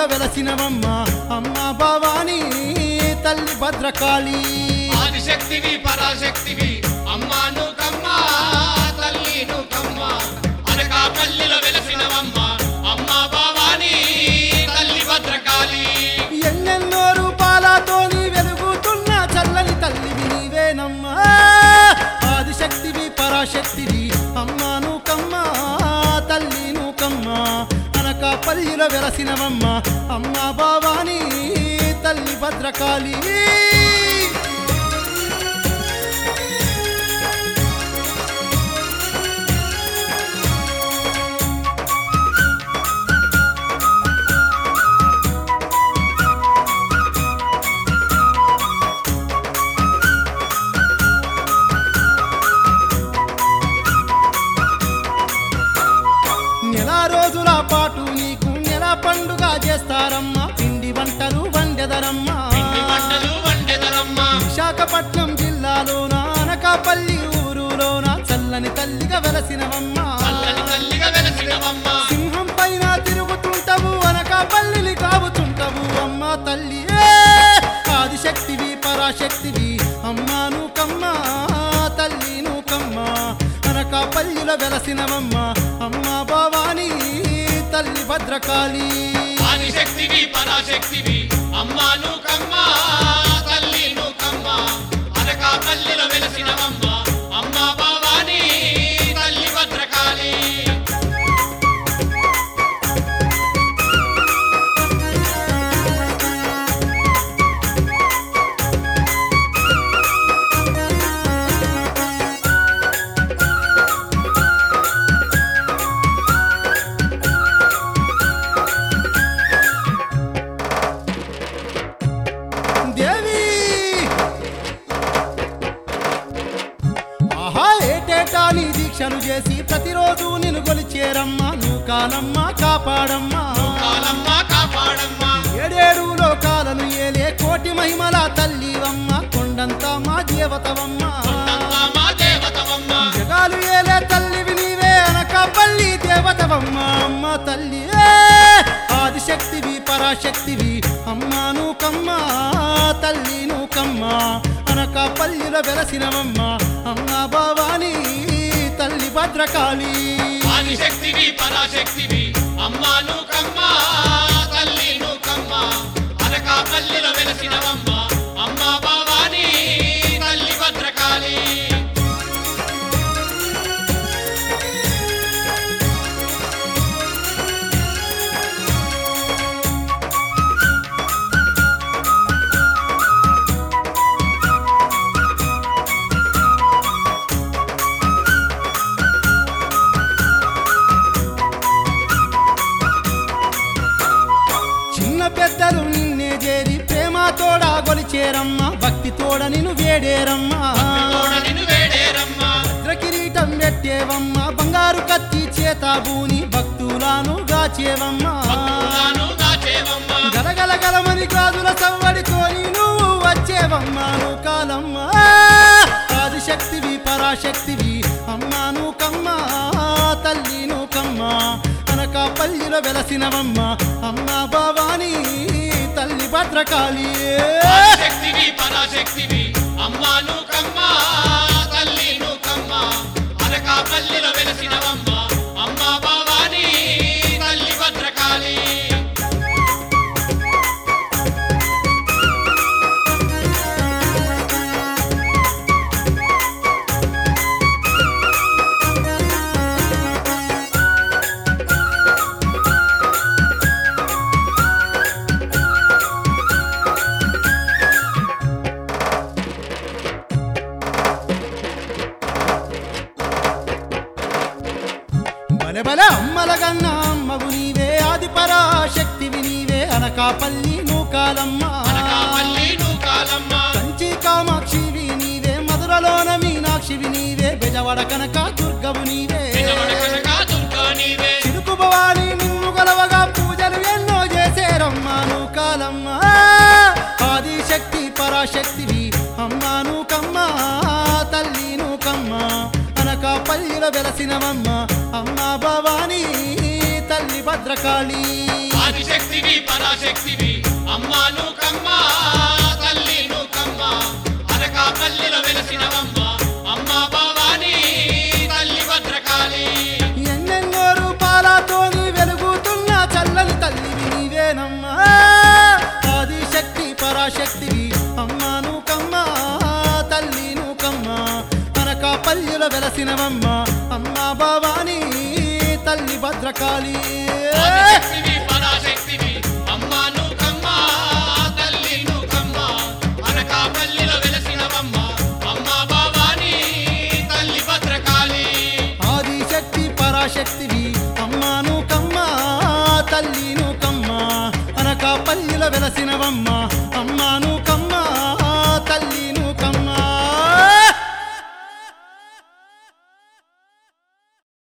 వెలసినవమ్మ అమ్మ భవానీ తల్లి భద్రకాళి ఆదిశక్తివి పరాశక్తివి అమ్మాను కమ్మ తల్లిను కమ్మ అనకాపల్లిలో వెలసినవమ్మ అమ్మ భవానీ తల్లి భద్రకాళి ఎన్నెన్నో రూపాలతోని వెలుగుతున్న చల్లని తల్లివి నీవేనమ్మా ఆదిశక్తివి పరాశక్తివి అమ్మాను కమ్మ తల్లిను కమ్మ అనకాపల్లిలో వెలసినవమ్మ అమ్మ భవానీ తల్లి భద్రకాళి నెల రోజుల పాటు నీకు నెల పండుగ చేస్తారమ్మా పిండి వంటలు వండెదరమ్మా పిండి వంటలు వండెదరమ్మ విశాఖపట్నం జిల్లాలోన అనకాపల్లి ఊరులోన చల్లని తల్లిగా వెలసినవమ్మా చల్లని తల్లిగా వెలసినవమ్మ సింహం పైన తిరుగుతుంటవు అనకాపల్లిని కావుతుంటవు అమ్మా తల్లి ఏ! ఆదిశక్తివి పరాశక్తివి అమ్మాను కమ్మ తల్లిను కమ్మ అనకాపల్లిలో వెలసినవమ్మ అమ్మ భవానీ తల్లి భద్రకాళి ఆదిశక్తివి పరాశక్తివి అమ్మాను కమ్మ తల్లిను కమ్మ అనకాపల్లిలో వెలసినవమ్మ అమ్మ భవానీ తల్లి భద్రకాళి దేవి ఆహా ఏటేటా నీ దీక్షలు చేసి ప్రతిరోజు నిన్ను గొలిచేరమ్మా నువ్వు కాలమ్మ కాపాడమ్మా కాలమ్మ కాపాడమ్మ ఏడేడు లోకాలను ఏలే కోటి మహిమల తల్లివమ్మ కొండంత మా దేవతవమ్మ కొండంతా మా దేవతవమ్మ జగాలు ఏలే తల్లివి నీవే అనకాపల్లి దేవతవమ్మ అమ్మ తల్లి ఏ! ఆదిశక్తివి పరాశక్తివి అమ్మాను కమ్మ తల్లిను కమ్మ అనకాపల్లిలో వెలసినవమ్మ అమ్మ భవానీ తల్లి భద్రకాళి ఆదిశక్తివి పరాశక్తివి అమ్మాను కమ్మ తల్లిను కమ్మ అనకాపల్లిలో వెలసినవమ్మ అమ్మ భవానీ తల్లి భద్రకాళి చిన్న పెద్దలు నిన్నే చేరి ప్రేమ తోడ గొలిచేరమ్మ భక్తి తోడ నిన్ను వేడేరమ్మా తోడ నిన్ను వేడేరమ్మ కిరీటం పెట్టేవమ్మ బంగారు కత్తి చేతాబూని భక్తులను గాచేవమ్మా భక్తులను దాచేవమ్మ గలగల గలమని గాజుల సవ్వడితోని నువ్వు వచ్చేవమ్మాను కాలమ్మ ఆదిశక్తివి పరాశక్తివి అమ్మాను కమ్మ తల్లిను కమ్మ అనకాపల్లిలో వెలసినవమ్మ అమ్మ భవానీ తల్లి భద్రకాళి శక్తివి పరాశక్తివి అమ్మాను కమ్మ తల్లిను కమ్మ అనకాపల్లిలో వెలసినవమ్మ అమ్మ భవానీ తల్లి భద్రకాళి బలె బలె అమ్మల గన్న అమ్మవు నీవే ఆది పరాశక్తివి నీవే అనకాపల్లి నూకాలమ్మ అనకాపల్లి నూకాలమ్మ కంచి కామాక్షివి నీవే మధురలోన మీనాక్షివి నీవే బెజవడ కనక దుర్గవు నీవే విజయవాడ కనక దుర్గా నీవే చిరుకు భవాని నిన్ను గలవగా పూజలు ఎన్నో చేసేరమ్మాను కాలమ్మ ఆదిశక్తి పరాశక్తివి అమ్మాను కమ్మ తల్లిను కమ్మ అనకాపల్లిలో వెలసినవమ్మ అమ్మ భవానీ తల్లి తల్లి భద్రకాళి ఆదిశక్తివి పరాశక్తివి అమ్మా నూకమ్మ తల్లి నూకమ్మ అనకాపల్లిలో వెలసినవమ్మ అమ్మా భవానీ తల్లి భద్రకాళి ఎన్నెన్నో రూపాలతోని వెలుగుతున్న చల్లని తల్లివి నీవేనమ్మా ఆదిశక్తి పరాశక్తివి అమ్మాను కమ్మ తల్లిను కమ్మ అనకాపల్లిలో వెలసినవమ్మ అమ్మా భవానీ తల్లి భద్రకాళి ఆదిశక్తివి పరాశక్తివి అమ్మా నూకమ్మ తల్లి నూకమ్మ అనకాపల్లిలో వెలసినవమ్మ అమ్మా భవానీ తల్లి భద్రకాళి ఆదిశక్తి పరాశక్తివి అమ్మాను కమ్మ తల్లిను కమ్మ అనకాపల్లిలో వెలసినవమ్మ